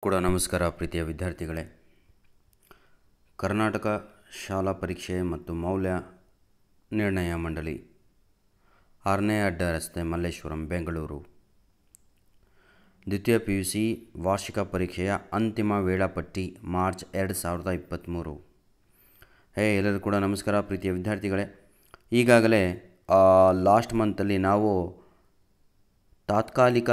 ಕೂಡ ನಮಸ್ಕಾರ ಪ್ರೀತಿಯ ವಿದ್ಯಾರ್ಥಿಗಳೇ ಕರ್ನಾಟಕ ಶಾಲಾ ಪರೀಕ್ಷೆ ಮತ್ತು ಮೌಲ್ಯ ನಿರ್ಣಯ ಮಂಡಳಿ ಆರನೇ ಅಡ್ಡ ರಸ್ತೆ ಮಲ್ಲೇಶ್ವರಂ ಬೆಂಗಳೂರು ದ್ವಿತೀಯ ಪಿ ಯು ಸಿ ವಾರ್ಷಿಕ ಪರೀಕ್ಷೆಯ ಅಂತಿಮ ವೇಳಾಪಟ್ಟಿ ಮಾರ್ಚ್ ಎರಡು ಸಾವಿರದ ಇಪ್ಪತ್ತ್ಮೂರು ಹೇ ಎಲ್ಲರೂ ಕೂಡ ನಮಸ್ಕಾರ ಪ್ರೀತಿಯ ವಿದ್ಯಾರ್ಥಿಗಳೇ ಈಗಾಗಲೇ ಲಾಸ್ಟ್ ಮಂತಲ್ಲಿ ನಾವು ತಾತ್ಕಾಲಿಕ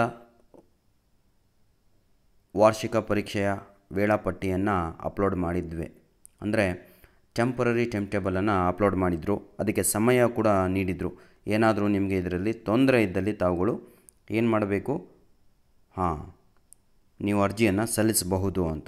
ವಾರ್ಷಿಕ ಪರೀಕ್ಷೆಯ ವೇಳಾಪಟ್ಟಿಯನ್ನು ಅಪ್ಲೋಡ್ ಮಾಡಿದ್ವಿ ಅಂದರೆ ಟೆಂಪರರಿ ಟೈಮ್ ಟೇಬಲನ್ನು ಅಪ್ಲೋಡ್ ಮಾಡಿದರು ಅದಕ್ಕೆ ಸಮಯ ಕೂಡ ನೀಡಿದರು ಏನಾದರೂ ನಿಮಗೆ ಇದರಲ್ಲಿ ತೊಂದರೆ ಇದ್ದಲ್ಲಿ ತಾವುಗಳು ಏನು ಮಾಡಬೇಕು ಹಾಂ ನೀವು ಅರ್ಜಿಯನ್ನು ಸಲ್ಲಿಸಬಹುದು ಅಂತ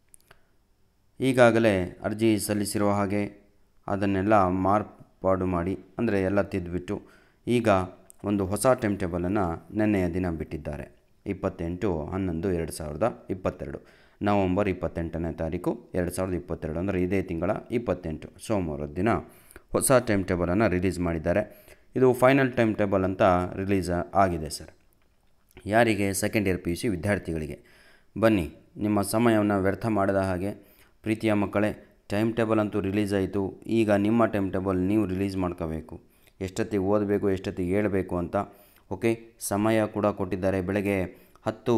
ಈಗಾಗಲೇ ಅರ್ಜಿ ಸಲ್ಲಿಸಿರುವ ಹಾಗೆ ಅದನ್ನೆಲ್ಲ ಮಾರ್ಪಾಡು ಮಾಡಿ ಅಂದರೆ ಎಲ್ಲ ತಿದ್ದುಬಿಟ್ಟು ಈಗ ಒಂದು ಹೊಸ ಟೈಮ್ ಟೇಬಲನ್ನು ನಿನ್ನೆಯ ದಿನ ಬಿಟ್ಟಿದ್ದಾರೆ ಇಪ್ಪತ್ತೆಂಟು ಹನ್ನೊಂದು ಎರಡು ಸಾವಿರದ ಇಪ್ಪತ್ತೆರಡು ನವಂಬರ್ ಇಪ್ಪತ್ತೆಂಟನೇ ತಾರೀಕು ಎರಡು ಸಾವಿರದ ಇಪ್ಪತ್ತೆರಡು ಅಂದರೆ ಇದೇ ತಿಂಗಳ ಇಪ್ಪತ್ತೆಂಟು ಸೋಮವಾರದ ದಿನ ಹೊಸ ಟೈಮ್ ಟೇಬಲನ್ನು ರಿಲೀಸ್ ಮಾಡಿದ್ದಾರೆ ಇದು ಫೈನಲ್ ಟೈಮ್ ಟೇಬಲ್ ಅಂತ ರಿಲೀಸ್ ಆಗಿದೆ ಸರ್ ಯಾರಿಗೆ second year P U C ವಿದ್ಯಾರ್ಥಿಗಳಿಗೆ ಬನ್ನಿ ನಿಮ್ಮ ಸಮಯವನ್ನು ವ್ಯರ್ಥ ಮಾಡದ ಹಾಗೆ ಪ್ರೀತಿಯ ಮಕ್ಕಳೇ ಟೈಮ್ ಟೇಬಲ್ ಅಂತೂ ರಿಲೀಸ್ ಆಯಿತು ಈಗ ನಿಮ್ಮ ಟೈಮ್ ಟೇಬಲ್ ನೀವು ರಿಲೀಸ್ ಮಾಡ್ಕೋಬೇಕು ಎಷ್ಟೊತ್ತಿಗೆ ಓದಬೇಕು ಎಷ್ಟೊತ್ತಿಗೆ ಹೇಳಬೇಕು ಅಂತ ಓಕೆ ಸಮಯ ಕೂಡ ಕೊಟ್ಟಿದ್ದಾರೆ ಬೆಳಗ್ಗೆ ಹತ್ತು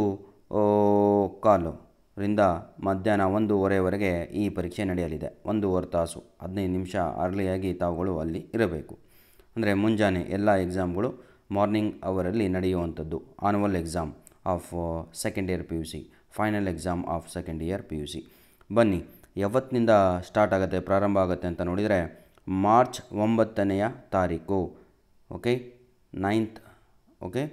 ಕಾಲು ರಿಂದ ಮಧ್ಯಾಹ್ನ ಒಂದೂವರೆವರೆಗೆ ಈ ಪರೀಕ್ಷೆ ನಡೆಯಲಿದೆ ಒಂದೂವರೆ ತಾಸು ಹದಿನೈದು ನಿಮಿಷ ಅರ್ಲಿಯಾಗಿ ತಾವುಗಳು ಅಲ್ಲಿ ಇರಬೇಕು ಅಂದರೆ ಮುಂಜಾನೆ ಎಲ್ಲ ಎಕ್ಸಾಮ್ಗಳು ಮಾರ್ನಿಂಗ್ ಅವರಲ್ಲಿ ನಡೆಯುವಂಥದ್ದು annual exam of second year P U C final exam of second year P U C ಬನ್ನಿ ಯಾವತ್ತಿನಿಂದ ಸ್ಟಾರ್ಟ್ ಆಗುತ್ತೆ ಪ್ರಾರಂಭ ಆಗುತ್ತೆ ಅಂತ ನೋಡಿದರೆ ಮಾರ್ಚ್ ಒಂಬತ್ತನೆಯ ತಾರೀಕು okay ninth okay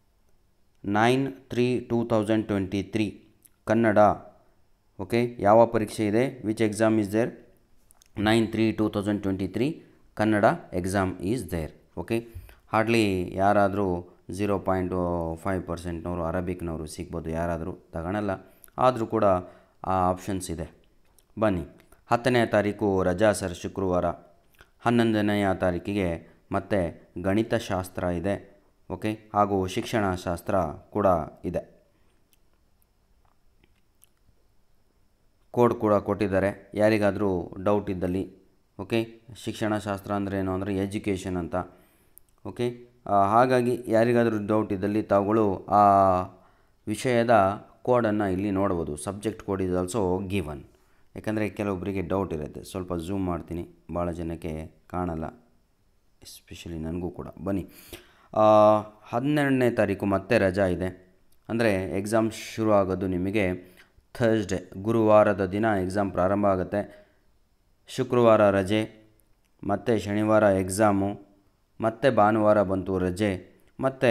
nine three two thousand twenty three Kannada okay ಯಾವ ಪರೀಕ್ಷೆ ಇದೆ which exam is there nine three two thousand twenty three Kannada exam is there okay hardly ಯಾರಾದರೂ ಝೀರೋ ಪಾಯಿಂಟ್ ಫೈವ್ ಪರ್ಸೆಂಟ್ನವರು ಅರಬಿಕ್ನವರು ಸಿಗ್ಬೋದು ಯಾರಾದರೂ ತಗೊಳಲ್ಲ ಆದರೂ ಕೂಡ ಆ ಆಪ್ಷನ್ಸ್ ಇದೆ ಬನ್ನಿ ಹತ್ತನೆಯ ತಾರೀಕು ರಜಾ ಸರ್ ಶುಕ್ರವಾರ ಹನ್ನೊಂದನೆಯ ತಾರೀಕಿಗೆ ಮತ್ತು ಗಣಿತಶಾಸ್ತ್ರ ಇದೆ ಓಕೆ ಹಾಗೂ ಶಿಕ್ಷಣ ಶಾಸ್ತ್ರ ಕೂಡ ಇದೆ ಕೋಡ್ ಕೂಡ ಕೊಟ್ಟಿದ್ದಾರೆ ಯಾರಿಗಾದರೂ ಡೌಟ್ ಇದ್ದಲ್ಲಿ ಓಕೆ ಶಿಕ್ಷಣಶಾಸ್ತ್ರ ಅಂದರೆ ಏನು ಅಂದರೆ ಎಜುಕೇಷನ್ ಅಂತ ಓಕೆ ಹಾಗಾಗಿ ಯಾರಿಗಾದರೂ ಡೌಟ್ ಇದ್ದಲ್ಲಿ ತಾವುಗಳು ಆ ವಿಷಯದ ಕೋಡನ್ನು ಇಲ್ಲಿ ನೋಡ್ಬೋದು subject code is also given ಯಾಕಂದರೆ ಕೆಲವೊಬ್ಬರಿಗೆ ಡೌಟ್ ಇರುತ್ತೆ ಸ್ವಲ್ಪ ಝೂಮ್ ಮಾಡ್ತೀನಿ ಭಾಳ ಜನಕ್ಕೆ ಕಾಣಲ್ಲ ಎಸ್ಪೆಷಲಿ ನನಗೂ ಕೂಡ ಬನ್ನಿ ಹನ್ನೆರಡನೇ ತಾರೀಕು ಮತ್ತೆ ರಜಾ ಇದೆ ಅಂದರೆ ಎಕ್ಸಾಮ್ ಶುರು ಆಗೋದು ನಿಮಗೆ ಥರ್ಸ್ಡೇ ಗುರುವಾರದ ದಿನ ಎಕ್ಸಾಮ್ ಪ್ರಾರಂಭ ಆಗುತ್ತೆ ಶುಕ್ರವಾರ ರಜೆ ಮತ್ತು ಶನಿವಾರ ಎಕ್ಸಾಮು ಮತ್ತು ಭಾನುವಾರ ಬಂತು ರಜೆ ಮತ್ತು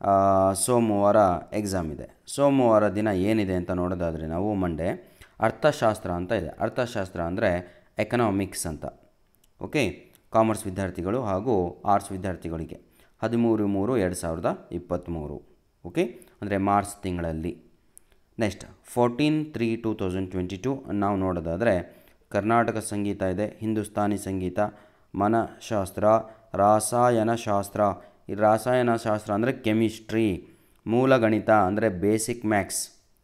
ಸೋಮವಾರ ಎಕ್ಸಾಮ್ ಇದೆ ಸೋಮವಾರ ದಿನ ಏನಿದೆ ಅಂತ ನೋಡೋದಾದರೆ ನಾವು ಮಂಡೇ ಅರ್ಥಶಾಸ್ತ್ರ ಅಂತ ಇದೆ ಅರ್ಥಶಾಸ್ತ್ರ ಅಂದರೆ ಎಕನಾಮಿಕ್ಸ್ ಅಂತ ಓಕೆ ಕಾಮರ್ಸ್ ವಿದ್ಯಾರ್ಥಿಗಳು ಹಾಗೂ ಆರ್ಟ್ಸ್ ವಿದ್ಯಾರ್ಥಿಗಳಿಗೆ ಹದಿಮೂರು ಮೂರು ಎರಡು ಸಾವಿರದ ಇಪ್ಪತ್ತ್ಮೂರು ಓಕೆ ಅಂದರೆ ಮಾರ್ಚ್ ತಿಂಗಳಲ್ಲಿ next fourteen three two thousand twenty two ನಾವು ನೋಡೋದಾದರೆ ಕರ್ನಾಟಕ ಸಂಗೀತ ಇದೆ ಹಿಂದೂಸ್ತಾನಿ ಸಂಗೀತ ಮನಃಶಾಸ್ತ್ರ ರಾಸಾಯನಶಾಸ್ತ್ರ ಈ ರಾಸಾಯನಶಾಸ್ತ್ರ ಅಂದರೆ ಕೆಮಿಸ್ಟ್ರಿ ಮೂಲಗಣಿತ ಅಂದರೆ basic maths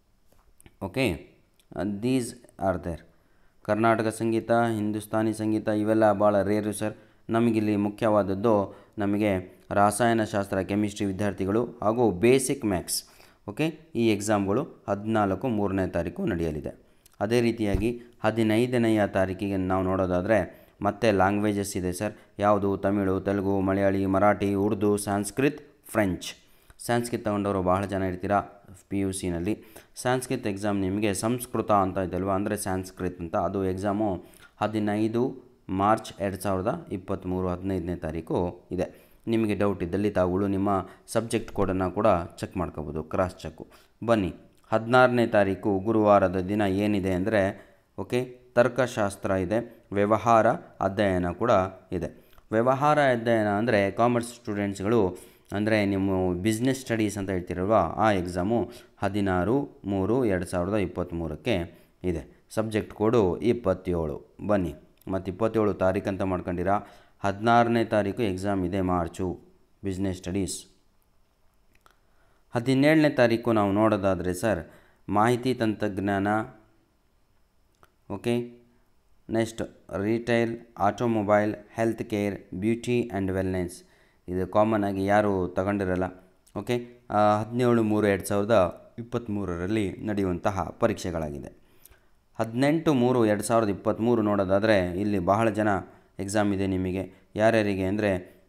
okay these are there Karnataka ಸಂಗೀತ ಹಿಂದೂಸ್ತಾನಿ ಸಂಗೀತ ಇವೆಲ್ಲ ಭಾಳ ರೇರು ಸರ್ ನಮಗಿಲ್ಲಿ ಮುಖ್ಯವಾದದ್ದು ನಮಗೆ ರಾಸಾಯನಶಾಸ್ತ್ರ ಕೆಮಿಸ್ಟ್ರಿ ವಿದ್ಯಾರ್ಥಿಗಳು ಹಾಗೂ ಬೇಸಿಕ್ ಮ್ಯಾಕ್ಸ್ ಓಕೆ ಈ ಎಕ್ಸಾಮ್ಗಳು ಹದಿನಾಲ್ಕು ಮೂರನೇ ತಾರೀಕು ನಡೆಯಲಿದೆ ಅದೇ ರೀತಿಯಾಗಿ ಹದಿನೈದನೆಯ ತಾರೀಕಿಗೆ ನಾವು ನೋಡೋದಾದರೆ ಮತ್ತೆ ಲ್ಯಾಂಗ್ವೇಜಸ್ ಇದೆ ಸರ್ ಯಾವುದು ತಮಿಳು ತೆಲುಗು ಮಲಯಾಳಿ ಮರಾಠಿ ಉರ್ದು ಸಂಸ್ಕೃತ್ ಫ್ರೆಂಚ್ ಸಂಸ್ಕೃತ್ ತಗೊಂಡವರು ಬಹಳ ಜನ ಇರ್ತೀರಾ ಪಿ ಯು ಸಿನಲ್ಲಿ ಸಂಸ್ಕೃತ್ ಎಕ್ಸಾಮ್ ನಿಮಗೆ ಸಂಸ್ಕೃತ ಅಂತ ಇದಲ್ವ ಅಂದರೆ ಸಂಸ್ಕೃತ್ ಅಂತ ಅದು ಎಕ್ಸಾಮು ಹದಿನೈದು ಮಾರ್ಚ್ ಎರಡು ಸಾವಿರದ ಇಪ್ಪತ್ತ್ಮೂರು ಹದಿನೈದನೇ ತಾರೀಕು ಇದೆ ನಿಮಗೆ ಡೌಟ್ ಇದ್ದಲ್ಲಿ ತಾವುಗಳು ನಿಮ್ಮ ಸಬ್ಜೆಕ್ಟ್ ಕೋಡನ್ನು ಕೂಡ ಚೆಕ್ ಮಾಡ್ಕೋಬೋದು ಕ್ರಾಸ್ ಚೆಕ್ಕು ಬನ್ನಿ ಹದಿನಾರನೇ ತಾರೀಕು ಗುರುವಾರದ ದಿನ ಏನಿದೆ ಅಂದರೆ ಓಕೆ ತರ್ಕಶಾಸ್ತ್ರ ಇದೆ ವ್ಯವಹಾರ ಅಧ್ಯಯನ ಕೂಡ ಇದೆ ವ್ಯವಹಾರ ಅಧ್ಯಯನ ಅಂದರೆ ಕಾಮರ್ಸ್ ಸ್ಟೂಡೆಂಟ್ಸ್ಗಳು ಅಂದರೆ ನಿಮ್ಮ ಬಿಸ್ನೆಸ್ ಸ್ಟಡೀಸ್ ಅಂತ ಹೇಳ್ತಿರಲ್ವ ಆ ಎಕ್ಸಾಮು ಹದಿನಾರು ಮೂರು ಎರಡು ಸಾವಿರದ ಇಪ್ಪತ್ತ್ಮೂರಕ್ಕೆ ಇದೆ ಸಬ್ಜೆಕ್ಟ್ ಕೋಡು ಇಪ್ಪತ್ತೇಳು ಬನ್ನಿ ಮತ್ತು ಇಪ್ಪತ್ತೇಳು ತಾರೀಕು ಅಂತ ಮಾಡ್ಕೊಂಡಿರಾ ಹದಿನಾರನೇ ತಾರೀಕು ಎಕ್ಸಾಮ್ ಇದೆ ಮಾರ್ಚು ಬಿಸ್ನೆಸ್ ಸ್ಟಡೀಸ್ ಹದಿನೇಳನೇ ತಾರೀಕು ನಾವು ನೋಡೋದಾದರೆ ಸರ್ ಮಾಹಿತಿ ತಂತ್ರಜ್ಞಾನ okay next retail automobile health care beauty and wellness ಇದು ಕಾಮನ್ ಆಗಿ ಯಾರು ತಗೊಂಡಿರಲ್ಲ ಓಕೆ ಹದಿನೇಳು ಮೂರು ಎರಡು ಸಾವಿರದ ಇಪ್ಪತ್ತ್ಮೂರರಲ್ಲಿ ನಡೆಯುವಂತಹ ಪರೀಕ್ಷೆಗಳಾಗಿದೆ ಹದಿನೆಂಟು ಮೂರು ಎರಡು ಸಾವಿರದ ಇಪ್ಪತ್ತ್ಮೂರು ನೋಡೋದಾದರೆ ಇಲ್ಲಿ ಬಹಳ ಜನ ಎಕ್ಸಾಮ್ ಇದೆ ನಿಮಗೆ ಯಾರ್ಯಾರಿಗೆ ಅಂದರೆ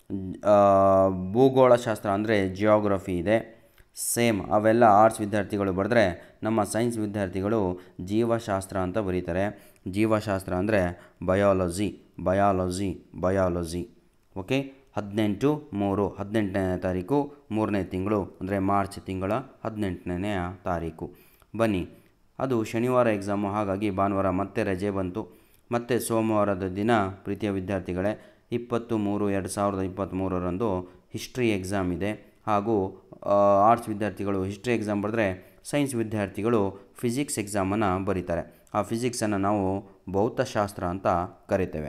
ಭೂಗೋಳಶಾಸ್ತ್ರ ಅಂದರೆ ಜಿಯೋಗ್ರಫಿ ಇದೆ ಸೇಮ್ ಅವೆಲ್ಲ ಆರ್ಟ್ಸ್ ವಿದ್ಯಾರ್ಥಿಗಳು ಬರೆದ್ರೆ ನಮ್ಮ ಸೈನ್ಸ್ ವಿದ್ಯಾರ್ಥಿಗಳು ಜೀವಶಾಸ್ತ್ರ ಅಂತ ಬರೀತಾರೆ ಜೀವಶಾಸ್ತ್ರ ಅಂದರೆ ಬಯಾಲಜಿ ಬಯಾಲಜಿ ಬಯಾಲಜಿ ಓಕೆ ಹದಿನೆಂಟು ಮೂರು ಹದಿನೆಂಟನೇ ತಾರೀಕು ಮೂರನೇ ತಿಂಗಳು ಅಂದರೆ ಮಾರ್ಚ್ ತಿಂಗಳ ಹದಿನೆಂಟನೇ ತಾರೀಕು ಬನ್ನಿ ಅದು ಶನಿವಾರ ಎಕ್ಸಾಮು ಹಾಗಾಗಿ ಭಾನುವಾರ ಮತ್ತೆ ರಜೆ ಬಂತು ಮತ್ತು ಸೋಮವಾರದ ದಿನ ಪ್ರೀತಿಯ ವಿದ್ಯಾರ್ಥಿಗಳೇ ಇಪ್ಪತ್ತು ಮೂರು ಎರಡು ಸಾವಿರದ ಇಪ್ಪತ್ತ್ಮೂರರಂದು ಹಿಸ್ಟ್ರಿ ಎಕ್ಸಾಮ್ ಇದೆ ಹಾಗೂ ಆರ್ಟ್ಸ್ ವಿದ್ಯಾರ್ಥಿಗಳು ಹಿಸ್ಟ್ರಿ ಎಕ್ಸಾಮ್ ಬರೆದ್ರೆ ಸೈನ್ಸ್ ವಿದ್ಯಾರ್ಥಿಗಳು ಫಿಸಿಕ್ಸ್ ಎಕ್ಸಾಮನ್ನು ಬರೀತಾರೆ ಆ ಫಿಸಿಕ್ಸನ್ನು ನಾವು ಭೌತಶಾಸ್ತ್ರ ಅಂತ ಕರಿತೇವೆ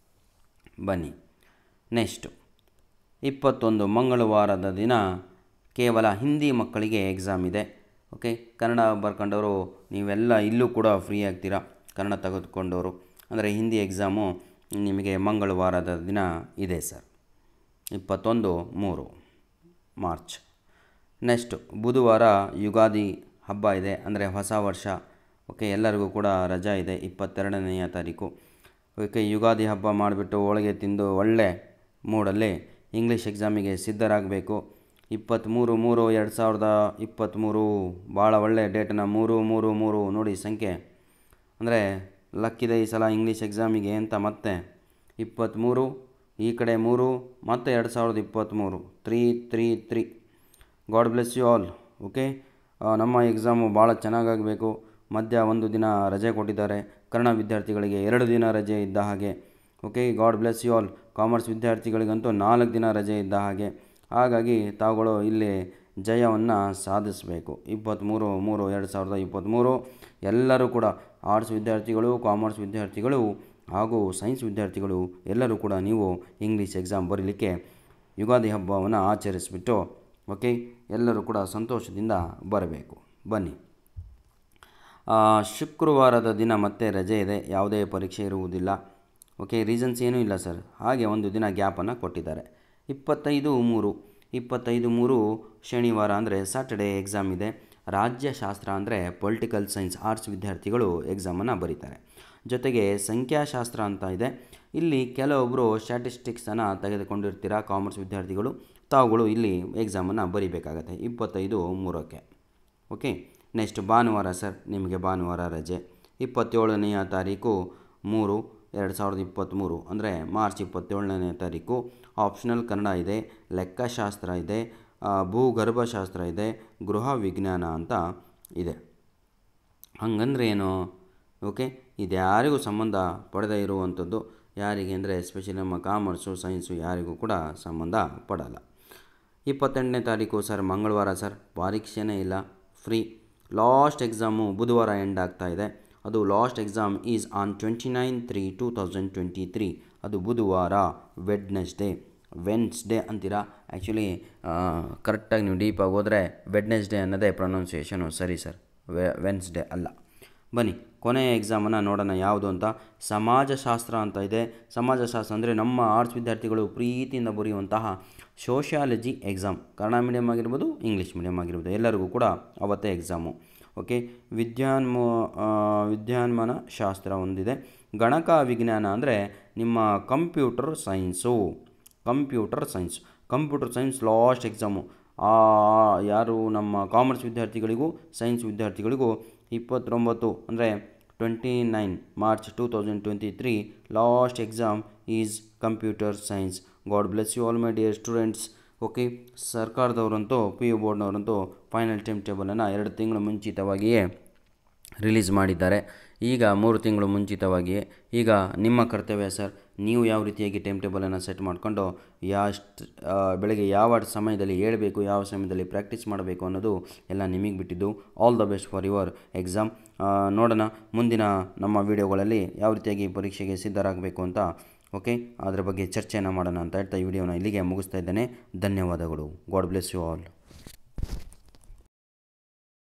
ಬನ್ನಿ ನೆಕ್ಸ್ಟು ಇಪ್ಪತ್ತೊಂದು ಮಂಗಳವಾರದ ದಿನ ಕೇವಲ ಹಿಂದಿ ಮಕ್ಕಳಿಗೆ ಎಕ್ಸಾಮ್ ಇದೆ ಓಕೆ ಕನ್ನಡ ಬರ್ಕೊಂಡವರು ನೀವೆಲ್ಲ ಇಲ್ಲೂ ಕೂಡ ಫ್ರೀ ಆಗ್ತೀರಾ ಕನ್ನಡ ತೆಗೆದುಕೊಂಡವರು ಅಂದರೆ ಹಿಂದಿ ಎಕ್ಸಾಮು ನಿಮಗೆ ಮಂಗಳವಾರದ ದಿನ ಇದೆ ಸರ್ ಇಪ್ಪತ್ತೊಂದು ಮೂರು ಮಾರ್ಚ್ ನೆಕ್ಸ್ಟ್ ಬುಧವಾರ ಯುಗಾದಿ ಹಬ್ಬ ಇದೆ ಅಂದರೆ ಹೊಸ ವರ್ಷ ಓಕೆ ಎಲ್ಲರಿಗೂ ಕೂಡ ರಜಾ ಇದೆ ಇಪ್ಪತ್ತೆರಡನೆಯ ತಾರೀಕು ಓಕೆ ಯುಗಾದಿ ಹಬ್ಬ ಮಾಡಿಬಿಟ್ಟು ಹೋಳಿಗೆ ತಿಂದು ಒಳ್ಳೆ ಮೂಡಲ್ಲಿ ಇಂಗ್ಲೀಷ್ ಎಕ್ಸಾಮಿಗೆ ಸಿದ್ಧರಾಗಬೇಕು ಇಪ್ಪತ್ತ್ಮೂರು ಮೂರು ಎರಡು ಸಾವಿರದ ಇಪ್ಪತ್ತ್ಮೂರು ಭಾಳ ಒಳ್ಳೆಯ ಡೇಟನ್ನು ಮೂರು ಮೂರು ಮೂರು ನೋಡಿ ಸಂಖ್ಯೆ ಅಂದರೆ ಲಕ್ಕಿದೆ ಈ ಸಲ ಇಂಗ್ಲೀಷ್ ಎಕ್ಸಾಮಿಗೆ ಅಂತ ಮತ್ತೆ ಇಪ್ಪತ್ತ್ಮೂರು ಈ ಕಡೆ ಮೂರು ಮತ್ತು ಎರಡು ಸಾವಿರದ ಇಪ್ಪತ್ತ್ಮೂರು three three three God bless you all okay ನಮ್ಮ ಎಕ್ಸಾಮು ಭಾಳ ಚೆನ್ನಾಗಾಗಬೇಕು ಮಧ್ಯ ಒಂದು ದಿನ ರಜೆ ಕೊಟ್ಟಿದ್ದಾರೆ ಕನ್ನಡ ವಿದ್ಯಾರ್ಥಿಗಳಿಗೆ ಎರಡು ದಿನ ರಜೆ ಇದ್ದ ಹಾಗೆ okay God bless you all commerce ವಿದ್ಯಾರ್ಥಿಗಳಿಗಂತೂ ನಾಲ್ಕು ದಿನ ರಜೆ ಇದ್ದ ಹಾಗೆ ಹಾಗಾಗಿ ತಾವುಗಳು ಇಲ್ಲಿ ಜಯವನ್ನು ಸಾಧಿಸಬೇಕು ಇಪ್ಪತ್ತ್ಮೂರು ಮೂರು ಎರಡು ಸಾವಿರದ ಇಪ್ಪತ್ತ್ಮೂರು ಎಲ್ಲರೂ ಕೂಡ ಆರ್ಟ್ಸ್ ವಿದ್ಯಾರ್ಥಿಗಳು ಕಾಮರ್ಸ್ ವಿದ್ಯಾರ್ಥಿಗಳು ಹಾಗೂ ಸೈನ್ಸ್ ವಿದ್ಯಾರ್ಥಿಗಳು ಎಲ್ಲರೂ ಕೂಡ ನೀವು ಇಂಗ್ಲೀಷ್ ಎಕ್ಸಾಮ್ ಬರೀಲಿಕ್ಕೆ ಯುಗಾದಿ ಹಬ್ಬವನ್ನು ಆಚರಿಸಿಬಿಟ್ಟು ಓಕೆ ಎಲ್ಲರೂ ಕೂಡ ಸಂತೋಷದಿಂದ ಬರಬೇಕು ಬನ್ನಿ ಶುಕ್ರವಾರದ ದಿನ ಮತ್ತೆ ರಜೆ ಇದೆ ಯಾವುದೇ ಪರೀಕ್ಷೆ ಇರುವುದಿಲ್ಲ ಓಕೆ ರೀಸನ್ಸ್ ಏನೂ ಇಲ್ಲ ಸರ್ ಹಾಗೆ ಒಂದು ದಿನ ಗ್ಯಾಪನ್ನು ಕೊಟ್ಟಿದ್ದಾರೆ ಇಪ್ಪತ್ತೈದು ಮೂರು ಇಪ್ಪತ್ತೈದು ಮೂರು ಶನಿವಾರ ಅಂದರೆ ಸ್ಯಾಟರ್ಡೇ ಎಕ್ಸಾಮ್ ಇದೆ ರಾಜ್ಯಶಾಸ್ತ್ರ ಅಂದರೆ ಪೊಲಿಟಿಕಲ್ ಸೈನ್ಸ್ ಆರ್ಟ್ಸ್ ವಿದ್ಯಾರ್ಥಿಗಳು ಎಕ್ಸಾಮನ್ನು ಬರೀತಾರೆ ಜೊತೆಗೆ ಸಂಖ್ಯಾಶಾಸ್ತ್ರ ಅಂತ ಇದೆ ಇಲ್ಲಿ ಕೆಲವೊಬ್ಬರು ಸ್ಟ್ಯಾಟಿಸ್ಟಿಕ್ಸನ್ನು ತೆಗೆದುಕೊಂಡಿರ್ತೀರ ಕಾಮರ್ಸ್ ವಿದ್ಯಾರ್ಥಿಗಳು ತಾವುಗಳು ಇಲ್ಲಿ ಎಕ್ಸಾಮನ್ನು ಬರೀಬೇಕಾಗತ್ತೆ ಇಪ್ಪತ್ತೈದು ಮೂರಕ್ಕೆ ಓಕೆ ನೆಕ್ಸ್ಟ್ ಭಾನುವಾರ ಸರ್ ನಿಮಗೆ ಭಾನುವಾರ ರಜೆ ಇಪ್ಪತ್ತೇಳನೆಯ ತಾರೀಕು ಮೂರು ಎರಡು ಸಾವಿರದ ಇಪ್ಪತ್ತ್ಮೂರು ಅಂದರೆ ಮಾರ್ಚ್ ಇಪ್ಪತ್ತೇಳನೇ ತಾರೀಕು ಆಪ್ಷನಲ್ ಕನ್ನಡ ಇದೆ ಲೆಕ್ಕಶಾಸ್ತ್ರ ಇದೆ ಭೂಗರ್ಭಶಾಸ್ತ್ರ ಇದೆ ಗೃಹ ವಿಜ್ಞಾನ ಅಂತ ಇದೆ ಹಂಗಂದ್ರೆ ಏನು ಓಕೆ ಇದು ಯಾರಿಗೂ ಸಂಬಂಧ ಪಡೆದೇ ಇರುವಂಥದ್ದು ಯಾರಿಗೆ ಅಂದರೆ ಎಸ್ಪೆಷಲಿ ನಮ್ಮ ಕಾಮರ್ಸು ಸೈನ್ಸು ಯಾರಿಗೂ ಕೂಡ ಸಂಬಂಧ ಪಡಲ್ಲ ಇಪ್ಪತ್ತೆಂಟನೇ ತಾರೀಕು ಸರ್ ಮಂಗಳವಾರ ಸರ್ ಪರೀಕ್ಷೆನೇ ಇಲ್ಲ ಫ್ರೀ ಲಾಸ್ಟ್ ಎಕ್ಸಾಮು ಬುಧವಾರ ಎಂಡ್ ಆಗ್ತಾ ಇದೆ ಅದು last exam is on twenty nine three two thousand twenty three ಅದು ಬುಧವಾರ ವೆಡ್ನೆಸ್ಡೇ ವೆನ್ಸ್ಡೇ ಅಂತೀರಾ ಆ್ಯಕ್ಚುಲಿ ಕರೆಕ್ಟಾಗಿ ನೀವು ಡೀಪಾಗಿ ಹೋದರೆ ವೆಡ್ನೆಸ್ಡೇ ಅನ್ನೋದೇ ಪ್ರೊನೌನ್ಸಿಯೇಷನು ಸರಿ ಸರ್ ವೆ ವೆನ್ಸ್ಡೇ ಅಲ್ಲ ಬನ್ನಿ ಕೊನೆಯ ಎಕ್ಸಾಮನ್ನು ನೋಡೋಣ ಯಾವುದು ಅಂತ ಸಮಾಜಶಾಸ್ತ್ರ ಅಂತ ಇದೆ ಸಮಾಜಶಾಸ್ತ್ರ ಅಂದರೆ ನಮ್ಮ ಆರ್ಟ್ಸ್ ವಿದ್ಯಾರ್ಥಿಗಳು ಪ್ರೀತಿಯಿಂದ ಬರೆಯುವಂತಹ ಸೋಷಿಯಾಲಜಿ ಎಕ್ಸಾಮ್ ಕನ್ನಡ ಮೀಡಿಯಮ್ ಆಗಿರ್ಬೋದು ಇಂಗ್ಲೀಷ್ ಮೀಡಿಯಮ್ ಆಗಿರ್ಬೋದು ಎಲ್ಲರಿಗೂ ಕೂಡ ಅವತ್ತೇ ಎಕ್ಸಾಮು ಓಕೆ ವಿದ್ಯಾನ್ಮ ವಿದ್ಯಾನ್ಮನ ಶಾಸ್ತ್ರ ಒಂದಿದೆ ಗಣಕ ವಿಜ್ಞಾನ ಅಂದರೆ ನಿಮ್ಮ computer science computer science computer science last exam ಯಾರು ನಮ್ಮ ಕಾಮರ್ಸ್ ವಿದ್ಯಾರ್ಥಿಗಳಿಗೂ ಸೈನ್ಸ್ ವಿದ್ಯಾರ್ಥಿಗಳಿಗೂ ಇಪ್ಪತ್ತೊಂಬತ್ತು ಅಂದರೆ twenty nine March two thousand twenty three last exam is computer science God bless you all my dear students okay ಸರ್ಕಾರದವರಂತೂ ಪಿ ಯು ಬೋರ್ಡ್ನವರಂತೂ final time ಟೇಬಲನ್ನು ಎರಡು ತಿಂಗಳು ಮುಂಚಿತವಾಗಿಯೇ ರಿಲೀಸ್ ಮಾಡಿದ್ದಾರೆ ಈಗ ಮೂರು ತಿಂಗಳು ಮುಂಚಿತವಾಗಿಯೇ ಈಗ ನಿಮ್ಮ ಕರ್ತವ್ಯ ಸರ್ ನೀವು ಯಾವ ರೀತಿಯಾಗಿ ಟೈಮ್ ಟೇಬಲನ್ನು ಸೆಟ್ ಮಾಡಿಕೊಂಡು ಯಾಷ್ಟು ಬೆಳಗ್ಗೆ ಯಾವ ಸಮಯದಲ್ಲಿ ಹೇಳಬೇಕು ಯಾವ ಸಮಯದಲ್ಲಿ ಪ್ರಾಕ್ಟೀಸ್ ಮಾಡಬೇಕು ಅನ್ನೋದು ಎಲ್ಲ ನಿಮಗೆ ಬಿಟ್ಟಿದ್ದು all the best for your exam ನೋಡೋಣ ಮುಂದಿನ ನಮ್ಮ ವಿಡಿಯೋಗಳಲ್ಲಿ ಯಾವ ರೀತಿಯಾಗಿ ಪರೀಕ್ಷೆಗೆ ಸಿದ್ಧರಾಗಬೇಕು ಅಂತ ಓಕೆ ಅದರ ಬಗ್ಗೆ ಚರ್ಚೆಯನ್ನು ಮಾಡೋಣ ಅಂತ ಹೇಳ್ತಾ ಈ ವಿಡಿಯೋನ ಇಲ್ಲಿಗೆ ಮುಗಿಸ್ತಾ ಇದ್ದೇನೆ ಧನ್ಯವಾದಗಳು ಗಾಡ್ ಬ್ಲೆಸ್ ಯು ಆಲ್